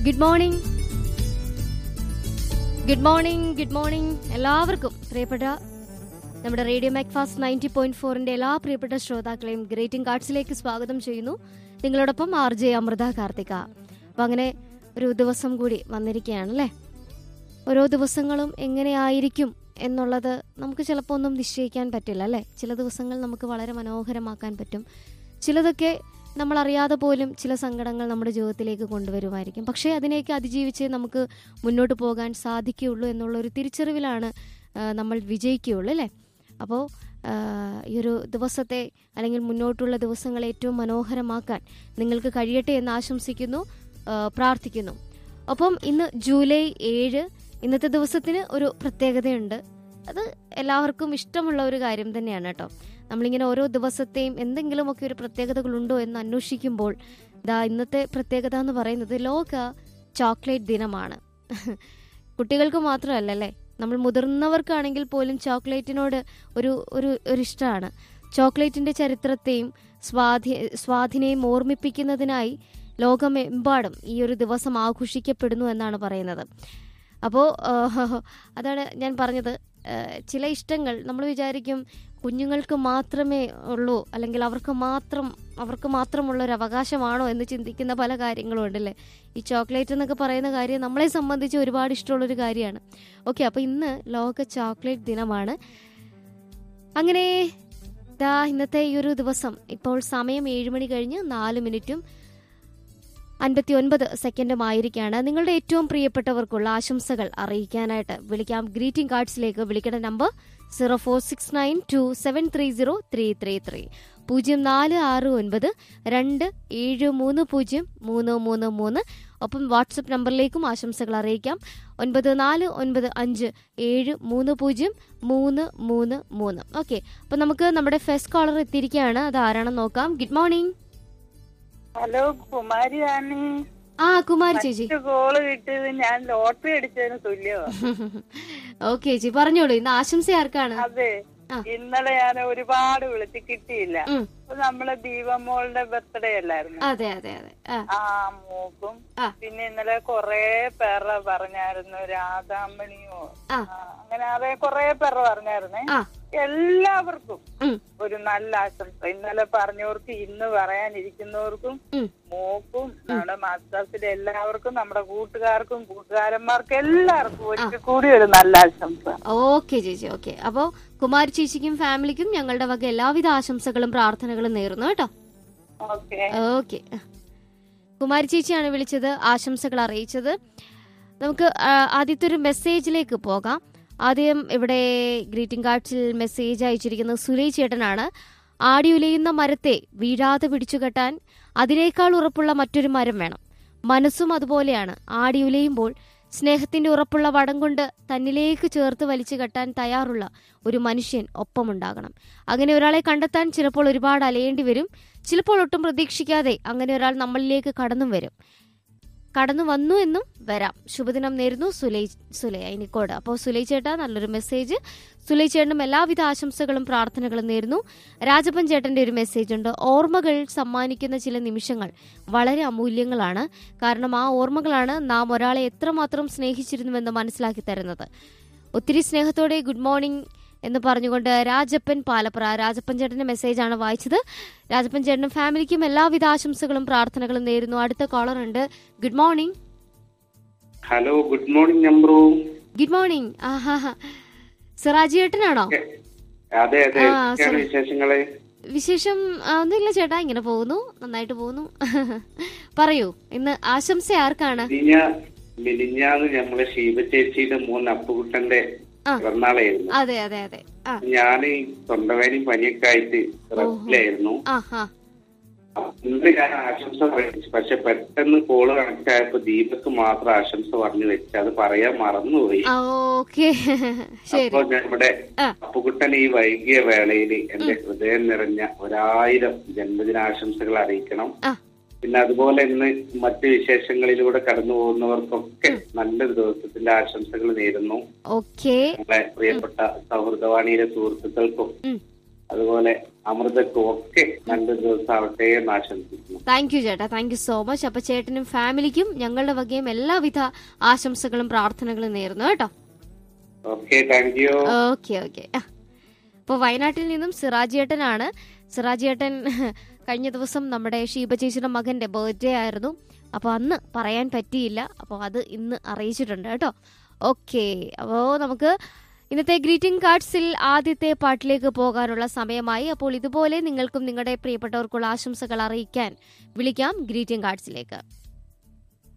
Good morning good morning good morning എല്ലാവർക്കും പ്രിയപ്പെട്ട നമ്മുടെ റേഡിയോ മാക്ഫാസ്റ്റ് നയൻറ്റി പോയിന്റ് ഫോറിന്റെ എല്ലാ പ്രിയപ്പെട്ട ശ്രോതാക്കളെയും ഗ്രേറ്റിംഗ് കാർഡ്സിലേക്ക് സ്വാഗതം ചെയ്യുന്നു നിങ്ങളോടൊപ്പം ആർ ജെ അമൃത കാർത്തിക അപ്പം അങ്ങനെ ഒരു ദിവസം കൂടി വന്നിരിക്കുകയാണ് അല്ലേ ഓരോ ദിവസങ്ങളും എങ്ങനെയായിരിക്കും എന്നുള്ളത് നമുക്ക് ചിലപ്പോൾ ഒന്നും നിശ്ചയിക്കാൻ പറ്റില്ല അല്ലേ ചില ദിവസങ്ങൾ നമുക്ക് വളരെ മനോഹരമാക്കാൻ പറ്റും ചിലതൊക്കെ നമ്മൾ അറിയാതെ പോലും ചില സങ്കടങ്ങൾ നമ്മുടെ ജീവിതത്തിലേക്ക് കൊണ്ടുവരുമായിരിക്കും പക്ഷേ അതിനെയൊക്കെ അതിജീവിച്ച് നമുക്ക് മുന്നോട്ട് പോകാൻ സാധിക്കുകയുള്ളൂ എന്നുള്ള ഒരു തിരിച്ചറിവിലാണ് ആ, നമ്മൾ വിജയിക്കുകയുള്ളൂ അല്ലേ അപ്പോൾ ഈ ഒരു ദിവസത്തെ അല്ലെങ്കിൽ മുന്നോട്ടുള്ള ദിവസങ്ങൾ ഏറ്റവും മനോഹരമാക്കാൻ നിങ്ങൾക്ക് കഴിയട്ടെ എന്ന് ആശംസിക്കുന്നു ആ, പ്രാർത്ഥിക്കുന്നു ഒപ്പം ഇന്ന് ജൂലൈ ഏഴ് ഇന്നത്തെ ദിവസത്തിന് ഒരു പ്രത്യേകതയുണ്ട് അത് എല്ലാവർക്കും ഇഷ്ടമുള്ള ഒരു കാര്യം തന്നെയാണ് കേട്ടോ നമ്മളിങ്ങനെ ഓരോ ദിവസത്തെയും എന്തെങ്കിലുമൊക്കെ ഒരു പ്രത്യേകതകളുണ്ടോ എന്ന് അന്വേഷിക്കുമ്പോൾ ദാ ഇന്നത്തെ പ്രത്യേകത എന്ന് പറയുന്നത് ലോക ചോക്ലേറ്റ് ദിനമാണ് കുട്ടികൾക്ക് മാത്രമല്ല അല്ലേ നമ്മൾ മുതിർന്നവർക്കാണെങ്കിൽ പോലും ചോക്ലേറ്റിനോട് ഒരു ഒരു ഒരു ഇഷ്ടമാണ് ചോക്ലേറ്റിന്റെ ചരിത്രത്തെയും സ്വാധീ സ്വാധീനയും ഓർമ്മിപ്പിക്കുന്നതിനായി ലോകമെമ്പാടും ഈ ഒരു ദിവസം ആഘോഷിക്കപ്പെടുന്നു എന്നാണ് പറയുന്നത് അപ്പോൾ അതാണ് ഞാൻ പറഞ്ഞത് ആ, ചില ഇഷ്ടങ്ങൾ നമ്മൾ വിചാരിക്കും കുഞ്ഞുങ്ങൾക്ക് മാത്രമേ ഉള്ളൂ അല്ലെങ്കിൽ അവർക്ക് മാത്രം അവർക്ക് മാത്രമുള്ള ഒരു അവകാശമാണോ എന്ന് ചിന്തിക്കുന്ന പല കാര്യങ്ങളും ഉണ്ടല്ലേ ഈ ചോക്ലേറ്റ് എന്നൊക്കെ പറയുന്ന കാര്യം നമ്മളെ സംബന്ധിച്ച് ഒരുപാട് ഇഷ്ടമുള്ളൊരു കാര്യമാണ് ഓക്കെ അപ്പോൾ ഇന്ന് ലോക ചോക്ലേറ്റ് ദിനമാണ് അങ്ങനെ ദാ ഇന്നത്തെ ഈ ഒരു ദിവസം ഇപ്പോൾ സമയം ഏഴ് മണി കഴിഞ്ഞ് നാല് മിനിറ്റും അൻപത്തി ഒൻപത് സെക്കൻഡുമായിരിക്കാണ് നിങ്ങളുടെ ഏറ്റവും പ്രിയപ്പെട്ടവർക്കുള്ള ആശംസകൾ അറിയിക്കാനായിട്ട് വിളിക്കാം ഗ്രീറ്റിംഗ് കാർഡ്സിലേക്ക് വിളിക്കേണ്ട number zero four six nine two seven three zero three three three പൂജ്യം നാല് ആറ് ഒൻപത് രണ്ട് ഏഴ് മൂന്ന് പൂജ്യം മൂന്ന് മൂന്ന് മൂന്ന് ഒപ്പം വാട്സപ്പ് നമ്പറിലേക്കും ആശംസകൾ അറിയിക്കാം ഒൻപത് നാല് ഒൻപത് അഞ്ച് ഏഴ് മൂന്ന് പൂജ്യം മൂന്ന് മൂന്ന് മൂന്ന് ഓക്കെ അപ്പം നമുക്ക് നമ്മുടെ ഫസ്റ്റ് കോളർ എത്തിയിരിക്കുകയാണ് അത് ആരാണെന്ന് നോക്കാം ഗുഡ് മോർണിംഗ് ഹലോ കുമാരിയാണ് ആ കുമാരി ചേച്ചി കോള് കിട്ടിയത് ഞാൻ ലോട്ടറി അടിച്ചതിന് തുല്യമാ ഓക്കെ ചേച്ചി പറഞ്ഞോളൂ ഇന്ന് ആശംസ ആർക്കാണ് അതെ ആ. ഇന്നലെ ഞാൻ ഒരുപാട് വിളിച്ച് കിട്ടിയില്ല ഉം. അപ്പൊ നമ്മളെ ദീപമോളുടെ ബർത്ത്ഡേ അല്ലായിരുന്നു അതെ അതെ അതെ ആ ആ മൂക്കും ആ. പിന്നെ ഇന്നലെ കൊറേ പേരെ പറഞ്ഞായിരുന്നു രാധാമണിയോ ആ. ആ, അങ്ങനെ അതെ കൊറേ പേരെ പറഞ്ഞായിരുന്നേ ആ എല്ലാവർക്കും ഉം, ഒരു നല്ല ആശംസ ഇന്നലെ പറഞ്ഞവർക്ക് ഇന്ന് പറയാനിരിക്കുന്നവർക്കും ഉം. മോക്കും നമ്മുടെ മാസ്റ്റേഴ്സിലെ എല്ലാവർക്കും നമ്മുടെ കൂട്ടുകാർക്കും കൂട്ടുകാരന്മാർക്കും എല്ലാവർക്കും ഒരിക്കൽ കൂടി ഒരു നല്ല ആശംസ ഓക്കെ ചേച്ചി ഓക്കെ അപ്പോ കുമാരി ചേച്ചിക്കും ഫാമിലിക്കും ഞങ്ങളുടെ വക എല്ലാവിധ ആശംസകളും പ്രാർത്ഥനകളും നേരുന്നു കേട്ടോ ഓക്കെ ഓക്കെ കുമാരി ചേച്ചിയാണ് വിളിച്ചത് ആശംസകൾ അറിയിച്ചത് നമുക്ക് ആ, ആദ്യത്തെ ഒരു മെസ്സേജിലേക്ക് പോകാം ആദ്യം ഇവിടെ ഗ്രീറ്റിംഗ് കാർഡ്സിൽ മെസ്സേജ് അയച്ചിരിക്കുന്നത് സുലൈ ചേട്ടനാണ് ആടിയുലയുന്ന മരത്തെ വീഴാതെ പിടിച്ചു കെട്ടാൻ അതിനേക്കാൾ ഉറപ്പുള്ള മറ്റൊരു മരം വേണം മനസ്സും അതുപോലെയാണ് ആടിയുലയുമ്പോൾ സ്നേഹത്തിന്റെ ഉറപ്പുള്ള വടം കൊണ്ട് തന്നിലേക്ക് ചേർത്ത് വലിച്ചു കെട്ടാൻ തയ്യാറുള്ള ഒരു മനുഷ്യൻ ഒപ്പമുണ്ടാകണം അങ്ങനെ ഒരാളെ കണ്ടെത്താൻ ചിലപ്പോൾ ഒരുപാട് അലയേണ്ടി വരും ചിലപ്പോൾ ഒട്ടും പ്രതീക്ഷിക്കാതെ അങ്ങനെ ഒരാൾ നമ്മളിലേക്ക് കടന്നും വരും കടന്നു വന്നു എന്നും വരാം ശുഭദിനം നേരുന്നു സുലൈ സുലൈ അയിനിക്കോട് അപ്പോൾ സുലൈ ചേട്ടാ നല്ലൊരു മെസ്സേജ് സുലൈ ചേട്ടനും എല്ലാവിധ ആശംസകളും പ്രാർത്ഥനകളും നേരുന്നു രാജപ്പൻ ചേട്ടന്റെ ഒരു മെസ്സേജ് ഉണ്ട് ഓർമ്മകൾ സമ്മാനിക്കുന്ന ചില നിമിഷങ്ങൾ വളരെ അമൂല്യങ്ങളാണ് കാരണം ആ ഓർമ്മകളാണ് നാം ഒരാളെ എത്രമാത്രം സ്നേഹിച്ചിരുന്നുവെന്ന് മനസ്സിലാക്കി തരുന്നത് ഒത്തിരി സ്നേഹത്തോടെ ഗുഡ് മോർണിംഗ് എന്ന് പറഞ്ഞുകൊണ്ട് രാജപ്പൻ പാലപ്ര രാജപ്പൻ ചേട്ടന്റെ മെസ്സേജാണ് വായിച്ചത് രാജപ്പൻ ചേട്ടനും ഫാമിലിക്കും എല്ലാവിധ ആശംസകളും പ്രാർത്ഥനകളും നേരുന്നു അടുത്ത കോളർ ഉണ്ട് good morning hello good morning number good morning ആഹാ സിറാജി ചേട്ടനാണോ അതെ അതെ ആ, എന്തൊക്കെയാണ് sorry. വിശേഷങ്ങള് വിശേഷം ആ, ഒന്നുമില്ല ചേട്ടാ ഇങ്ങനെ പോകുന്നു നന്നായിട്ട് പോകുന്നു പറയൂ ഇന്ന് ആശംസ ആർക്കാണ് മിനിഞ്ഞ മിനിഞ്ഞാന്ന് നമ്മളെ ശീബ ചേച്ചിയുടെ മൂന്ന് അപ്പുകുട്ടന്റെ ആ. പിറന്നാളായിരുന്നു അതെ അതെ അതെ ആ ഞാന് തൊണ്ടവേനയും പനിയൊക്കെ ആയിട്ട് റെസ്റ്റിലായിരുന്നു ആ ഹാ അപ്പൊ ഇന്ന് ഞാൻ ആശംസ പറഞ്ഞു പക്ഷെ പെട്ടെന്ന് കോള് കണക്ട് ആയപ്പോ ദീപക്ക് മാത്രം ആശംസ പറഞ്ഞു വെച്ച് അത് പറയാൻ മറന്നുപോയി ഓക്കെ ശരി അപ്പൊ നമ്മുടെ ആ. അപ്പുകുട്ടൻ ഈ വൈകിയ വേളയിൽ എന്റെ ഹൃദയം നിറഞ്ഞ ഒരായിരം ജന്മദിനാശംസകൾ അറിയിക്കണം ആ പിന്നെ അതുപോലെ ഇന്ന് മറ്റ് വിശേഷങ്ങളിലൂടെ കടന്നു പോകുന്നവർക്കൊക്കെ നല്ലൊരു ദിവസത്തിന്റെ ആശംസകൾ നേരുന്നു ഓക്കെ നമ്മളെ പ്രിയപ്പെട്ട സൗഹൃദവാണിയിലെ സുഹൃത്തുക്കൾക്കും ഉം അതുപോലെ അമൃതക്കും ഒക്കെ നല്ലൊരു ദിവസമാവട്ടെ എന്ന് ആശംസിക്കുന്നു താങ്ക് യു ചേട്ടാ താങ്ക് യു സോ മച്ച് അപ്പൊ ചേട്ടനും ഫാമിലിക്കും ഞങ്ങളുടെ വകയും എല്ലാവിധ ആശംസകളും പ്രാർത്ഥനകളും നേരുന്നു കേട്ടോ okay thank you okay okay അപ്പോൾ വയനാട്ടിൽ നിന്നും സിറാജിയേട്ടനാണ് സിറാജിയേട്ടൻ കഴിഞ്ഞ ദിവസം നമ്മുടെ ഷീബ ചേച്ചിയുടെ മകന്റെ ബർത്ത്ഡേ ആയിരുന്നു അപ്പോൾ അന്ന് പറയാൻ പറ്റിയില്ല അപ്പോൾ അത് ഇന്ന് അറിയിച്ചിട്ടുണ്ട് കേട്ടോ ഓക്കെ അപ്പോൾ നമുക്ക് ഇന്നത്തെ ഗ്രീറ്റിംഗ് കാർഡ്സിൽ ആദ്യത്തെ പാട്ടിലേക്ക് പോകാനുള്ള സമയമായി അപ്പോൾ ഇതുപോലെ നിങ്ങൾക്കും നിങ്ങളുടെ പ്രിയപ്പെട്ടവർക്കുള്ള ആശംസകൾ അറിയിക്കാൻ വിളിക്കാം ഗ്രീറ്റിംഗ് കാർഡ്സിലേക്ക്